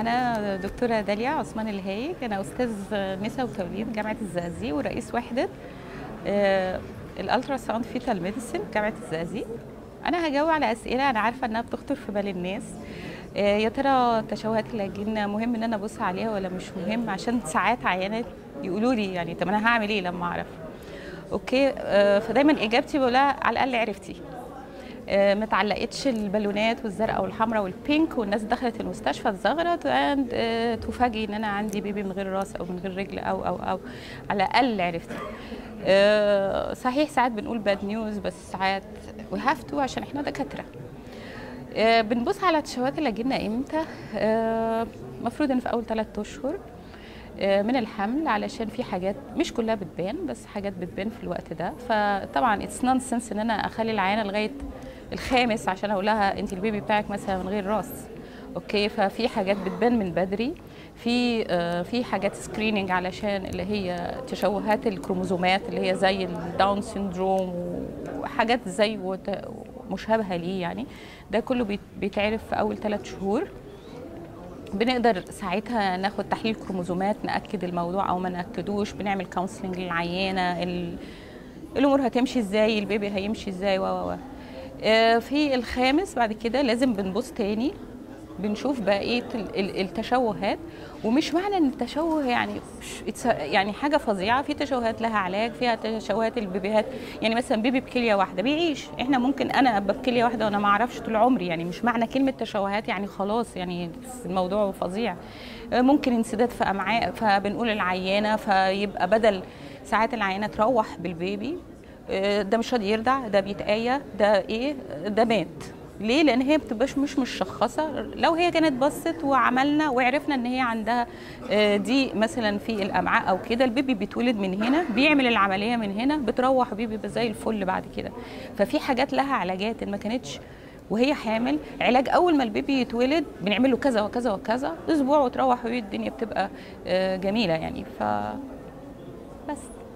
انا دكتوره داليا عثمان الهايج انا استاذ نساء وتوليد جامعه الزقازيق ورئيس وحده آه، الالترا ساوند فيتال ميديسن جامعه الزقازيق انا هجاوب على اسئله انا عارفه انها بتخطر في بال الناس آه، يا ترى تشوهات اللاجين مهم ان انا ابص عليها ولا مش مهم عشان ساعات عيانات يقولوا لي يعني طب انا هعمل ايه لما اعرف اوكي آه، فدايما اجابتي بقولها على الاقل عرفتي آه، ما تعلقتش البالونات والزرقاء والحمراء والبينك والناس دخلت المستشفى اتزغرت اند تفاجئ ان انا عندي بيبي من غير راس او من غير رجل او او او على الاقل عرفتي آه، صحيح ساعات بنقول باد نيوز بس ساعات وي هاف تو عشان احنا دكاتره آه، بنبص على تشوهات اللاجنة امتى المفروض ان في اول ثلاثة اشهر آه، من الحمل علشان في حاجات مش كلها بتبان بس حاجات بتبان في الوقت ده فطبعا اتس نونسنس ان انا اخلي العيانه لغايه الخامس عشان اقول لها انت البيبي بتاعك مثلا من غير راس اوكي ففي حاجات بتبان من بدري في آه، في حاجات سكريننج علشان اللي هي تشوهات الكروموزومات اللي هي زي الداون سيندروم وحاجات زي وت- مشابهه ليه يعني ده كله بيت- بيتعرف في اول ثلاث شهور بنقدر ساعتها ناخد تحليل كروموزومات ناكد الموضوع او ما ناكدوش بنعمل كونسلنج للعيانه ال- الامور هتمشي ازاي البيبي هيمشي ازاي و و و. آه، في الخامس بعد كده لازم بنبص تاني بنشوف بقيه ال- ال- التشوهات ومش معنى ان التشوه يعني مش- it's a- يعني حاجه فظيعه في تشوهات لها علاج فيها تشوهات البيبيهات يعني مثلا بيبي بكليه واحده بيعيش احنا ممكن انا ابقى بكليه واحده وانا ما اعرفش طول عمري يعني مش معنى كلمه تشوهات يعني خلاص يعني الموضوع فظيع آه، ممكن انسداد في امعاء فبنقول العيانه فيبقى بدل ساعات العيانه تروح بالبيبي آه، ده مش راضي يرضع ده بيتآية ده ايه ده مات ليه لان هي بتبقاش مش مشخصه لو هي كانت بصت وعملنا وعرفنا ان هي عندها آه، دي مثلا في الامعاء او كده البيبي بيتولد من هنا بيعمل العمليه من هنا بتروح بيبي بيبقى زي الفل بعد كده ففي حاجات لها علاجات إن ما كانتش وهي حامل علاج اول ما البيبي يتولد بنعمل له كذا وكذا وكذا اسبوع وتروح بيه الدنيا بتبقى آه، جميله يعني ف بس